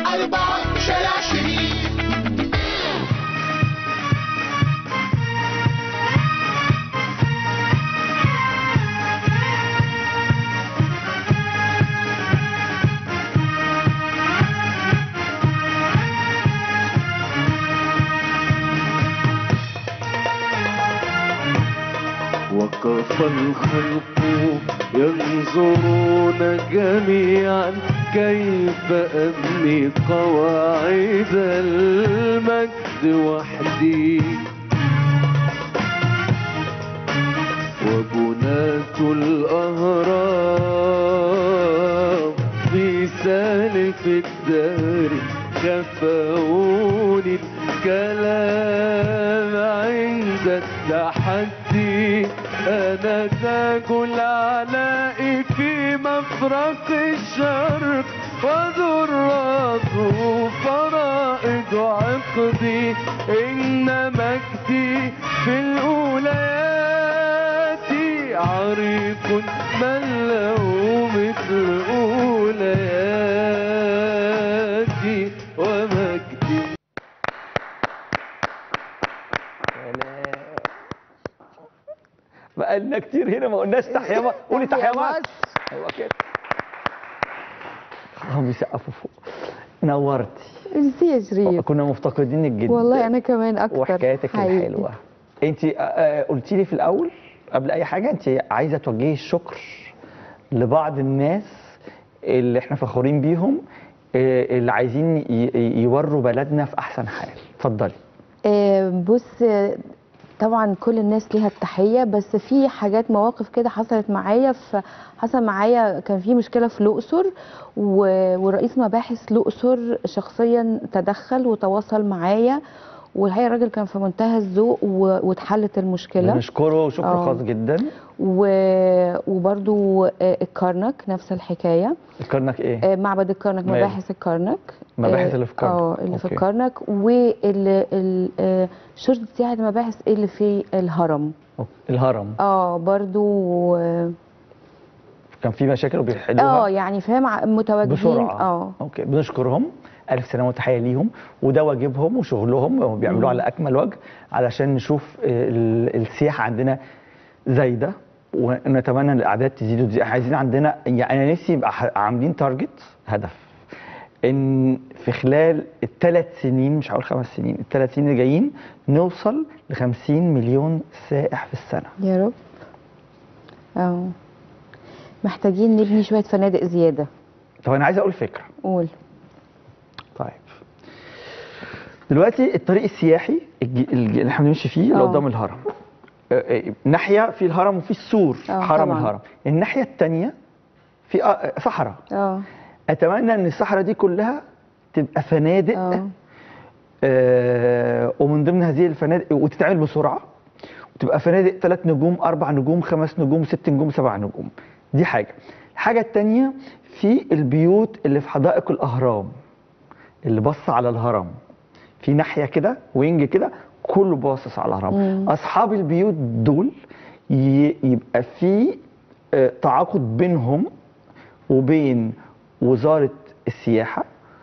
أربعة شارع شريف وقف الخلق ينظرون جميعا كيف أبني قواعد المجد وحدي وبناة الأهرام في سالف الدهر كفوني الكلام عند التحدي أنا تاج العلاء في مفرق الشرق وذراته فرائض عقدي إن مجدي في الأوليات عريق من له مثل أولياتي ومجدي بقالنا كتير هنا ما قلناش تحيا مصر قولي تحيا مصر ايوه كده هم بيسقفوا فوق نورتي ميرسي يا شريف كنا مفتقدينك جدا والله انا كمان اكتر وحكايتك حقيقي. الحلوه انت قلتي لي في الاول قبل اي حاجه انت عايزه توجهي الشكر لبعض الناس اللي احنا فخورين بيهم آه، اللي عايزين ي- ي- يوروا بلدنا في احسن حال اتفضلي آه، بص آه، طبعا كل الناس ليها التحيه بس في حاجات مواقف كده حصلت معايا في حصل معايا كان في مشكله في الاقصر و- ورئيس مباحث الاقصر شخصيا تدخل وتواصل معايا والحقيقه الراجل كان في منتهى الذوق و- واتحلت المشكله بنشكره شكر آه. خاص جدا و- وبرضو آه، الكرنك نفس الحكايه الكرنك ايه آه، معبد الكرنك ماله؟ مباحث الكرنك مباحث آه، اللي في كرنك. اه اللي في أوكي. الكرنك وشرطه سياحه المباحث اللي في الهرم أوكي. الهرم اه برضو اه كان في مشاكل وبيحلوها آه، يعني فاهم ع- متواجدين بسرعه اه اوكي بنشكرهم الف سلامه وتحيه ليهم وده واجبهم وشغلهم وبيعملوه على اكمل وجه علشان نشوف ال- السياحه عندنا زايده ونتمنى ان الاعداد تزيد وتزيد احنا عايزين عندنا يعني انا نفسي يبقى ح- عاملين تارجت هدف ان في خلال الثلاث سنين مش هقول خمس سنين الثلاث سنين اللي جايين نوصل ل 50 مليون سائح في السنه يا رب اه محتاجين نبني شويه فنادق زياده طب انا عايز اقول فكره قول طيب دلوقتي الطريق السياحي الج- الج- اللي احنا بنمشي فيه اللي آه. قدام الهرم آه، آه، ناحيه في الهرم وفي السور آه، حرم طبعاً. الهرم الناحيه الثانيه في آه، آه، صحراء اه اتمنى ان الصحراء دي كلها تبقى فنادق اه آه ومن ضمن هذه الفنادق وتتعمل بسرعه وتبقى فنادق ثلاث نجوم اربع نجوم خمس نجوم ست نجوم سبع نجوم دي حاجه الحاجه الثانيه في البيوت اللي في حدائق الاهرام اللي بص على الهرم في ناحيه كده وينج كده كله باصص على الهرم مم. اصحاب البيوت دول ي- يبقى في آه، تعاقد بينهم وبين وزاره السياحه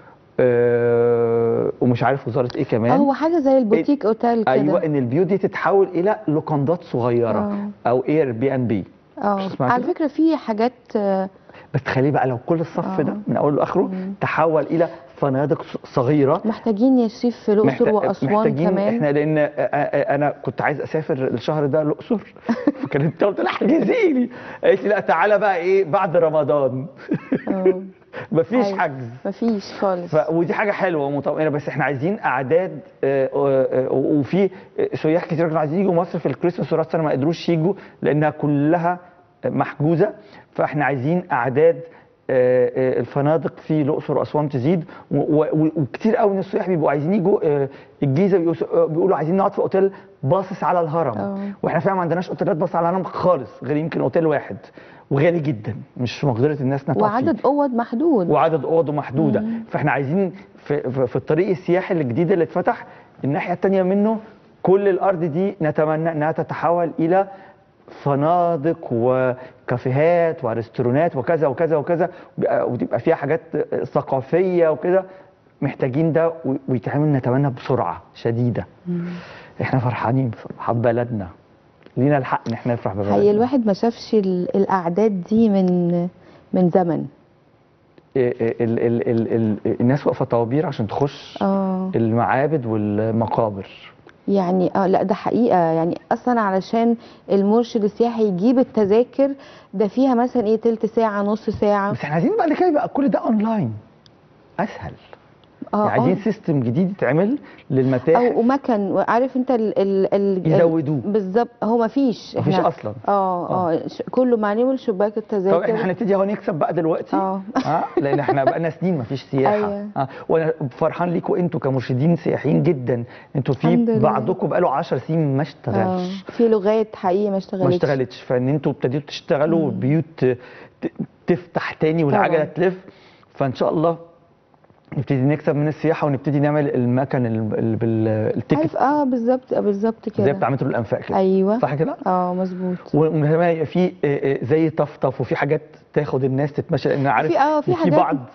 آه، ومش عارف وزاره ايه كمان آه، هو حاجه زي البوتيك اوتيل كده ايوه ان البيوت دي تتحول الى لوكندات صغيره آه. او اير بي ان بي اه مش اسمها على كده؟ فكره في حاجات آه، بس تخيلي بقى لو كل الصف آه. ده من اوله لاخره مم. تحول الى فنادق ص- صغيره محتاجين يا شريف في الاقصر محت- واسوان محتاجين كمان احنا لان آه، آه، انا كنت عايز اسافر الشهر ده الاقصر فكانت قلت لها احجزي لي قالت لي لا تعالى بقى ايه بعد رمضان آه. مفيش أيوة. حجز مفيش خالص ف... ودي حاجه حلوه ومطمئنه بس احنا عايزين اعداد آه، آه، آه، وفي سياح كتير كانوا عايزين يجوا مصر في الكريسماس وراس السنه ما قدروش يجوا لانها كلها محجوزه فاحنا عايزين اعداد آه، آه، الفنادق في الاقصر واسوان تزيد و- و- وكتير قوي من السياح بيبقوا عايزين يجوا آه، الجيزه بيقولوا- آه، بيقولوا عايزين نقعد في اوتيل باصص على الهرم آه. واحنا فعلا ما عندناش اوتيلات باصص على الهرم خالص غير يمكن اوتيل واحد وغالي جدا مش في مقدره الناس انها تقعد فيه. وعدد اوض محدود وعدد اوضه محدوده مم. فاحنا عايزين في, في, في الطريق السياحي الجديد اللي اتفتح الناحيه الثانيه منه كل الارض دي نتمنى انها تتحول الى فنادق وكافيهات وريستورانات وكذا وكذا وكذا وبقى- وتبقى فيها حاجات ثقافيه وكده محتاجين ده و- ويتعمل نتمنى بسرعه شديده احنا فرحانين بصراحه ببلدنا لينا الحق ان احنا نفرح ببلدنا حقيقي الواحد ما شافش ال- الاعداد دي من من زمن ال ال ال ال ال الناس واقفه طوابير عشان تخش اه المعابد والمقابر يعني اه لا ده حقيقه يعني اصلا علشان المرشد السياحي يجيب التذاكر ده فيها مثلا ايه تلت ساعه نص ساعه بس احنا عايزين بعد كده يبقى كل ده اونلاين اسهل اه يعني عايزين اه سيستم جديد يتعمل للمتاحف او ومكن عارف انت ال ال ال يزودوه. بالظبط هو ما فيش مفيش اصلا اه اه ش- كله معلوم شباك طب احنا التذاكر هنبتدي اهو نكسب بقى دلوقتي اه. اه لان احنا بقالنا سنين مفيش سياحه أيوة. اه وانا فرحان ليكم انتوا كمرشدين سياحيين جدا انتوا في الحمد لله. بعضكم بقاله 10 سنين ما اه اشتغلش في لغات حقيقي ما اشتغلتش ما اشتغلتش فان انتوا ابتديتوا تشتغلوا والبيوت ت- ت- تفتح تاني والعجله طبعاً. تلف فان شاء الله نبتدي نكسب من السياحه ونبتدي نعمل المكن ال- ال- بالتيكت عارف اه بالظبط آه، بالظبط كده زي بتاع مترو الانفاق كده ايوه صح كده؟ اه مظبوط وكمان يبقى في آه، آه، زي طفطف وفي حاجات تاخد الناس تتمشى لان عارف في- آه، في إن في حاجات- بعض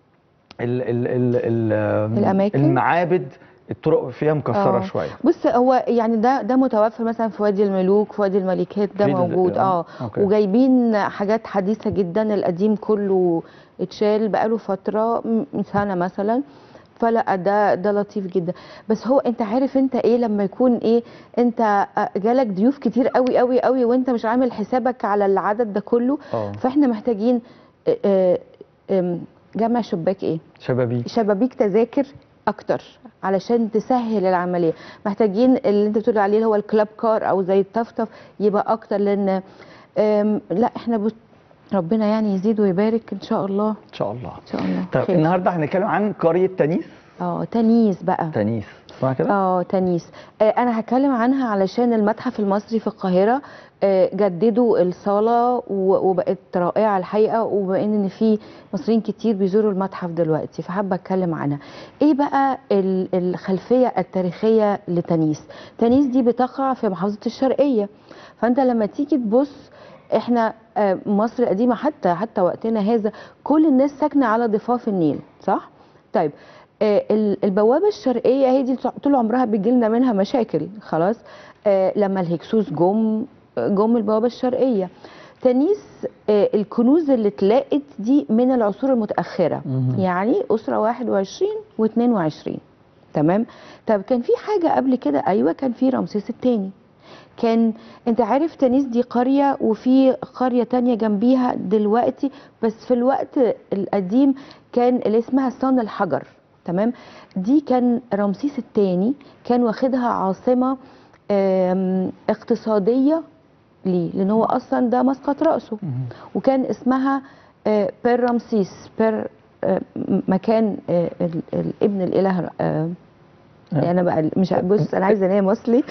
ال ال ال ال الأماكن؟ المعابد الطرق فيها مكسره آه. شويه بص هو يعني ده ده متوفر مثلا في وادي الملوك في وادي الملكات ده في ال- موجود آه، اه أوكي. وجايبين حاجات حديثه جدا القديم كله اتشال بقاله فتره م- من سنه مثلا فلا ده ده لطيف جدا بس هو انت عارف انت ايه لما يكون ايه انت آه، جالك ضيوف كتير قوي قوي قوي وانت مش عامل حسابك على العدد ده كله اه فاحنا محتاجين آه، آه، آم، جمع شباك ايه شبابيك شبابيك تذاكر اكتر علشان تسهل العمليه محتاجين اللي انت بتقول عليه اللي هو الكلاب كار او زي الطفطف يبقى اكتر لان أم، لا احنا بت... ربنا يعني يزيد ويبارك ان شاء الله ان شاء الله ان شاء الله طيب خير. النهارده هنتكلم عن قريه تانيس اه تنيس بقى تانيس اسمها كده اه تنيس آه انا هتكلم عنها علشان المتحف المصري في القاهره آه جددوا الصاله و- وبقت رائعه الحقيقه وبما ان في مصريين كتير بيزوروا المتحف دلوقتي فحابه اتكلم عنها ايه بقى ال- الخلفيه التاريخيه لتنيس تنيس دي بتقع في محافظه الشرقيه فانت لما تيجي تبص احنا آه، مصر القديمه حتى حتى وقتنا هذا كل الناس ساكنه على ضفاف النيل صح طيب آه، ال- البوابه الشرقيه هي دي طول عمرها بيجي لنا منها مشاكل خلاص آه، لما الهكسوس جم جم البوابه الشرقيه تنيس آه، الكنوز اللي اتلاقت دي من العصور المتاخره مهم. يعني اسره 21 و22 تمام طب كان في حاجه قبل كده ايوه كان في رمسيس الثاني كان انت عارف تنيس دي قرية وفي قرية تانية جنبيها دلوقتي بس في الوقت القديم كان اللي اسمها صن الحجر تمام دي كان رمسيس الثاني كان واخدها عاصمة آم، اقتصادية ليه لان هو اصلا ده مسقط رأسه مهم. وكان اسمها آه، بير رمسيس بير آه، م- مكان آه، ال- ال- ابن الاله آه، يعني انا بقى مش بص انا عايزه انام اصلي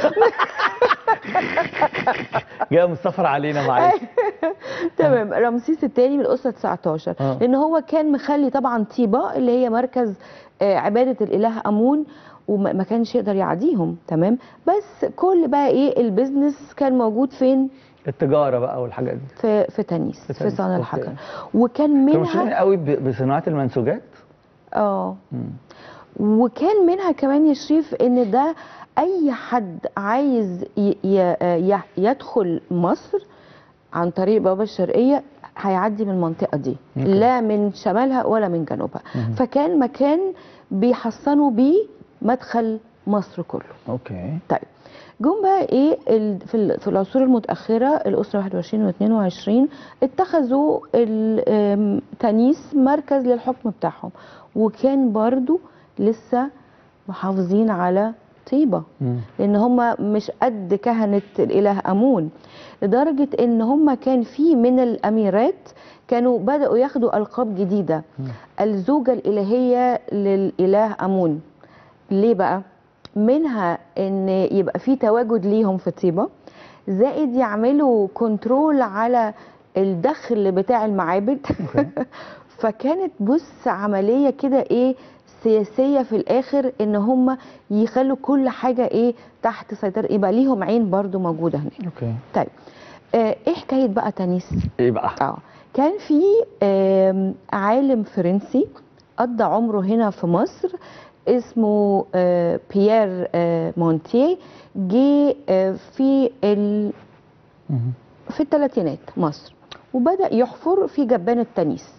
جايه من السفر علينا معاك تمام رمسيس الثاني من الاسره 19 آه. لان هو كان مخلي طبعا طيبه اللي هي مركز آه، عباده الاله امون وما ما كانش يقدر يعديهم تمام بس كل بقى ايه البيزنس كان موجود فين التجاره بقى والحاجات دي في في تنيس في في, تنيس، صن أوكي. الحجر وكان كانوا مشهورين منها قوي ب- بصناعه المنسوجات اه مم. وكان منها كمان يا شريف ان ده اي حد عايز ي- ي- ي- يدخل مصر عن طريق البوابه الشرقيه هيعدي من المنطقه دي أوكي. لا من شمالها ولا من جنوبها مهم. فكان مكان بيحصنوا بيه مدخل مصر كله اوكي طيب جم بقى ايه ال- في ال- في العصور المتاخره الاسره 21 و 22 اتخذوا ال- آم، تنيس مركز للحكم بتاعهم وكان برضو لسه محافظين على طيبه مم. لان هم مش قد كهنه الاله امون لدرجه ان هم كان في من الاميرات كانوا بداوا ياخدوا القاب جديده مم. الزوجه الالهيه للاله امون ليه بقى منها ان يبقى في تواجد ليهم في طيبه زائد يعملوا كنترول على الدخل بتاع المعابد فكانت بص عمليه كده ايه سياسيه في الاخر ان هم يخلوا كل حاجه ايه تحت سيطره يبقى ليهم عين برضو موجوده هناك اوكي طيب آه ايه حكايه بقى تنيس ايه بقى اه كان في آم، عالم فرنسي قضى عمره هنا في مصر اسمه آه، بيير آه، مونتيه جه آه، في ال مهم. في الثلاثينات مصر وبدأ يحفر في جبان التنيس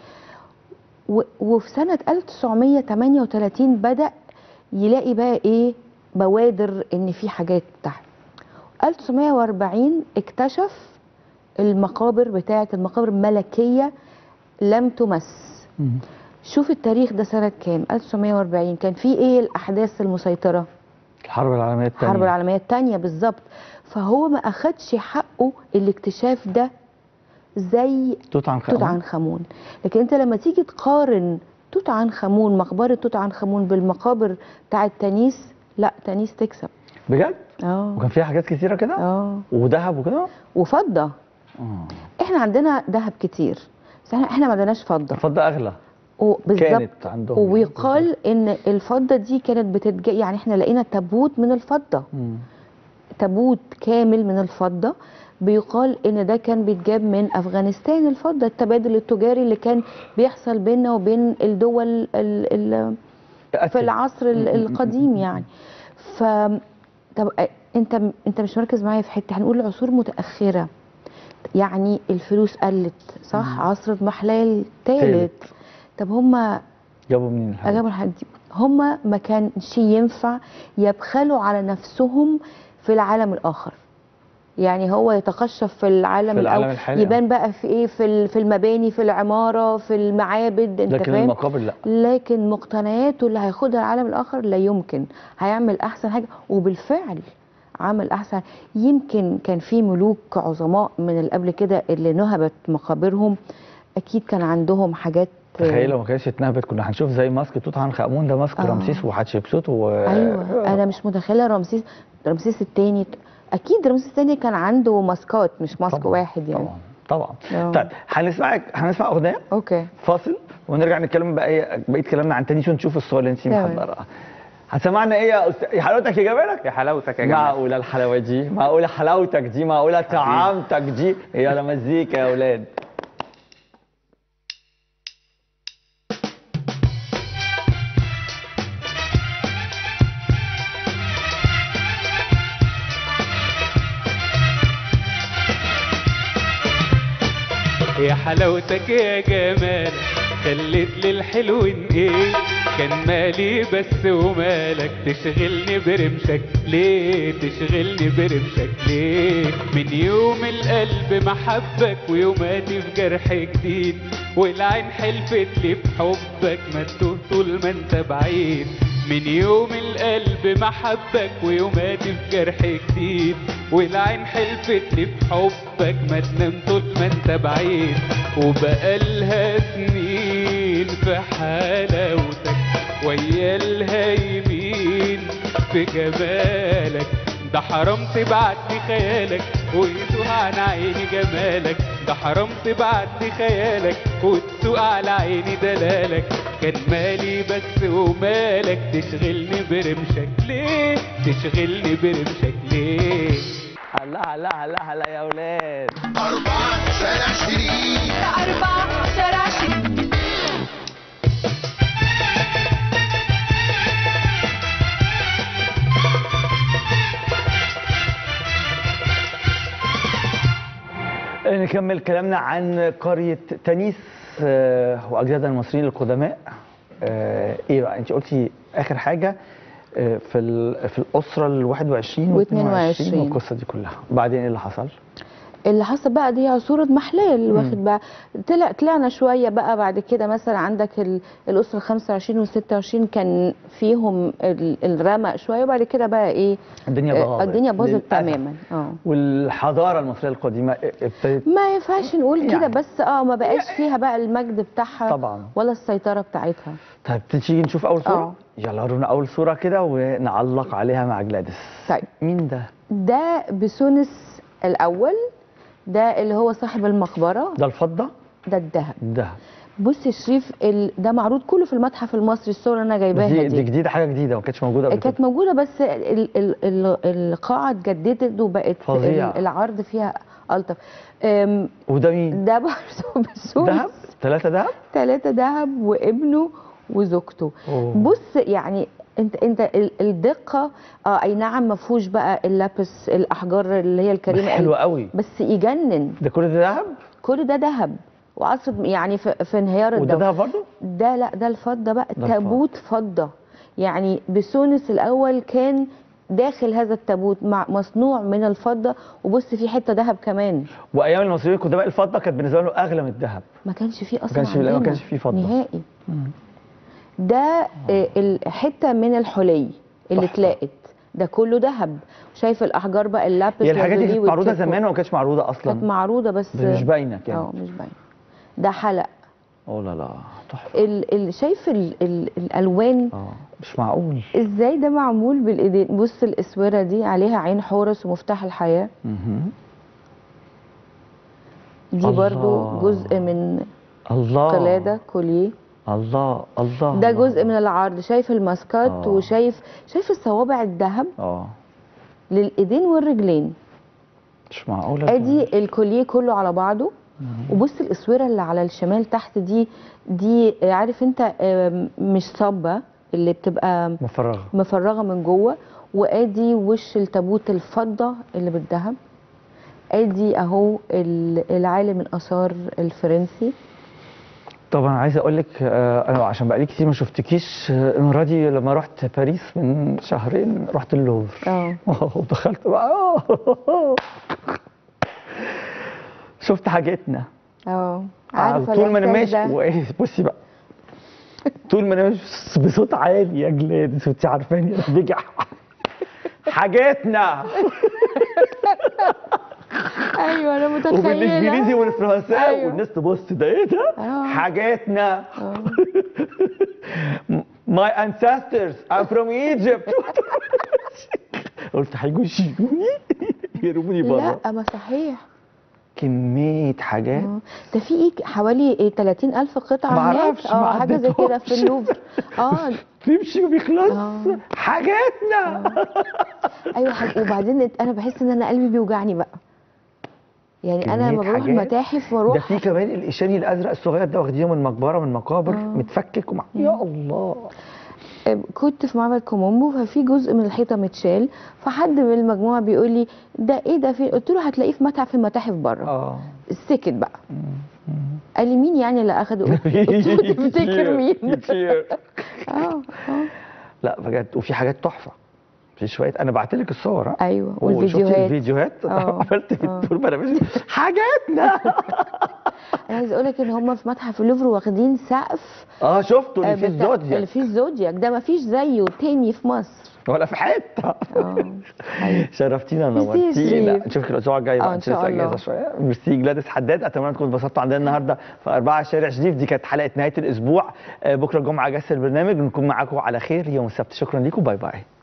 و- وفي سنة 1938 بدأ يلاقي بقى ايه بوادر ان في حاجات تحت 1940 اكتشف المقابر بتاعة المقابر الملكية لم تمس مهم. شوف التاريخ ده سنة كام 1940 كان في ايه الأحداث المسيطرة الحرب العالميه الثانيه الحرب العالمية الثانية بالظبط فهو ما أخدش حقه الاكتشاف ده زي توت عنخ توت عنخ امون لكن انت لما تيجي تقارن توت عنخ امون مقبره توت عنخ امون بالمقابر بتاعه تانيس لا تانيس تكسب بجد اه وكان فيها حاجات كتيره كده اه وذهب وكده وفضه آه. احنا عندنا ذهب كتير بس احنا احنا ما عندناش فضه الفضه اغلى و- بالظبط كانت عندهم ويقال ان الفضه دي كانت بتتج يعني احنا لقينا تابوت من الفضه مم. تابوت كامل من الفضة بيقال ان ده كان بيتجاب من افغانستان الفضة التبادل التجاري اللي كان بيحصل بيننا وبين الدول ال ال في آسيا. العصر ال- القديم يعني ف طب انت انت مش مركز معايا في حته هنقول عصور متاخره يعني الفلوس قلت صح عصر محلال تالت. تالت طب هما جابوا منين الحاجات اجابوا الحاجات دي هما ما كانش ينفع يبخلوا على نفسهم في العالم الاخر يعني هو يتقشف في العالم, في العالم الأول الحالي، يبان بقى في ايه في ال- في المباني في العماره في المعابد انت لكن فاهم المقابر لا لكن مقتنياته اللي هياخدها العالم الاخر لا يمكن هيعمل احسن حاجه وبالفعل عمل احسن يمكن كان في ملوك عظماء من اللي قبل كده اللي نهبت مقابرهم اكيد كان عندهم حاجات تخيل لو ما كانتش اتنهبت كنا هنشوف زي ماسك توت عنخ امون ده ماسك آه. رمسيس وحتشبسوت و ايوه انا مش متخيله رمسيس رمسيس الثاني اكيد رمسيس الثاني كان عنده ماسكات مش ماسك طبعاً، واحد يعني طبعا طبعا آه. طيب هنسمعك هنسمع اغنيه اوكي فاصل ونرجع نتكلم بقى ايه بقيه كلامنا عن تاني ونشوف الصور اللي انت تمام. محضرها هتسمعنا ايه يا استاذ يا حلاوتك يا جمالك يا حلاوتك يا جماعه معقولة الحلاوة دي معقولة حلاوتك دي معقولة طعامتك دي يلا مزيكا يا أولاد يا حلاوتك يا جمالك خليت لي الحلوين ايه كان مالي بس ومالك تشغلني برمشك ليه تشغلني برمشك ليه من يوم القلب محبك ويوماتي في جرح جديد والعين حلفت لي بحبك ما تتوه طول ما انت بعيد من يوم القلب محبك ويوماتي في جرح جديد والعين حلفت لي بحبك ما تنام طول ما انت بعيد وبقالها سنين في حلاوتك ويا الهايمين في جمالك ده حرام تبعت لي خيالك ويتوه عن عيني جمالك ده حرام تبعت لي خيالك وتسوق على عيني دلالك كان مالي بس ومالك تشغلني برمشك ليه تشغلني برمشك ليه هلا هلا هلا هلا يا أولاد أربعة شارع شريف أربعة شارع شريف نكمل كلامنا عن قرية تانيس آه، وأجدادها المصريين القدماء آه، إيه بقى أنت قلتي آخر حاجة آه، في ال- في الأسرة ال 21 و 22 و22. والقصة دي كلها بعدين إيه اللي حصل؟ اللي حصل بقى دي عصورة محلال واخد بقى طلع طلعنا شوية بقى بعد كده مثلا عندك ال- الأسرة ال 25 وال 26 كان فيهم ال- الرمق شوية وبعد كده بقى إيه الدنيا آه، باظت الدنيا باظت للأسف. تماما اه والحضارة المصرية القديمة ابتدت ما ينفعش نقول كده يعني. بس اه ما بقاش فيها بقى المجد بتاعها طبعا. ولا السيطرة بتاعتها طيب تيجي نشوف أول صورة؟ آه. يلا ورونا أول صورة كده ونعلق عليها مع جلاديس طيب مين ده؟ ده بسونس الأول ده اللي هو صاحب المقبرة ده الفضة؟ ده الذهب ده بص يا شريف ال... ده معروض كله في المتحف المصري الصور اللي انا جايباها دي, دي, دي جديدة حاجة جديدة ما كانتش موجودة قبل كده كانت موجوده بس ال... ال... ال... القاعه اتجددت وبقت فظيع. ال- العرض فيها الطف أم، وده مين؟ ده برضه بسونس ذهب؟ ثلاثة ذهب؟ ثلاثة ذهب وابنه وزوجته أوه. بص يعني انت انت ال- الدقه اه اي نعم ما فيهوش بقى اللبس الاحجار اللي هي بس الكريمه حلو قوي بس يجنن ده كل ده ذهب كل ده ذهب وعصر يعني في, في انهيار وده الدولة ذهب برضه ده لا ده الفضه بقى ده تابوت فضه يعني بسونس الاول كان داخل هذا التابوت مع مصنوع من الفضه وبص في حته ذهب كمان وايام المصريين القدماء الفضه كانت بالنسبه له اغلى من الذهب ما كانش فيه اصلا كانش- لا، ما عندنا كانش فيه فضة. نهائي ده آه، ال- حته من الحلي اللي تحفة. اتلاقت ده كله ذهب شايف الاحجار بقى اللابس هي الحاجات دي لازولي كانت معروضه والتيكو. زمان ولا ما كانتش معروضه كانت اصلا معروضه بس بس مش باينه كده اه مش باينه ده حلق اوه لا لا تحفه ال ال شايف ال ال الالوان اه مش معقول ازاي ده معمول بالايدين بص الاسوره دي عليها عين حورس ومفتاح الحياه مهم. دي الله. برضو جزء من الله قلاده كوليه الله الله ده الله. جزء من العرض شايف الماسكات آه. وشايف شايف الصوابع الذهب اه للايدين والرجلين مش معقوله ادي الكوليه كله على بعضه وبص الاسوره اللي على الشمال تحت دي دي عارف انت آم، مش صبه اللي بتبقى مفرغه مفرغه من جوه وادي وش التابوت الفضه اللي بالذهب ادي اهو ال- العالم الاثار الفرنسي طبعا عايز اقول لك آه، انا عشان بقالي كتير ما شفتكيش آه، المره دي لما رحت باريس من شهرين رحت اللوفر اه ودخلت بقى آه. شفت حاجتنا اه آه، عارفه طول ما انا الإحساس ماشي ده؟ وايه بصي بقى طول ما انا ماشي بصوت عالي يا جلاد انت عارفاني انا بجح حاجتنا ايوه انا متخيله وبالانجليزي والفرنساوي أيوة. والناس تبص ده ايه ده؟ آه. حاجاتنا My ancestors I'm from Egypt قلت هيجوا يشيلوني يرموني بره لا ما صحيح كمية حاجات آه. ده في ايه حوالي إيه 30 الف قطعه معرفش، هناك اه ما حاجه زي كده في عدتهمش. اللوفر اه نمشي ما بيخلص آه. حاجاتنا ايوه حاج... وبعدين إنت- انا بحس ان انا قلبي بيوجعني بقى يعني انا كمية لما بروح حاجات. المتاحف ده واروح في كمان الإشاري الأزرق الصغير ده واخدينه من مقبرة من مقابر آه. متفكك ومع... يا الله كنت في معبد كومومبو ففي جزء من الحيطه متشال فحد من المجموعه بيقول لي ده ايه ده في قلت له هتلاقيه في متحف المتاحف بره اه سكت بقى قال لي مين يعني اللي اخده قلت له تفتكر مين كتير. اه اه لا بجد وفي حاجات تحفه في شويه انا بعت لك الصور ها؟ ايوه وشفتي والفيديوهات الفيديوهات آه. عملت في آه. طول ما انا ماشي حاجاتنا انا عايز اقول لك ان هم في متحف اللوفر واخدين سقف اه شفته اللي آه، فيه بتاع- اللي الزودياك فيه الزودياك ده ما فيش زيه تاني في مصر ولا في حته اه أيوة. شرفتينا ميرسي يا نورتينا شريف. نشوفك الاسبوع الجاي آه، بقى إن عشان شاء لسه الله. اجازه شويه ميرسي جلاديس حداد اتمنى تكونوا اتبسطتوا عندنا النهارده في أربعة شارع شريف دي كانت حلقه نهايه الاسبوع آه، بكره الجمعه اجازه البرنامج نكون معاكم على خير يوم السبت شكرا لكم باي باي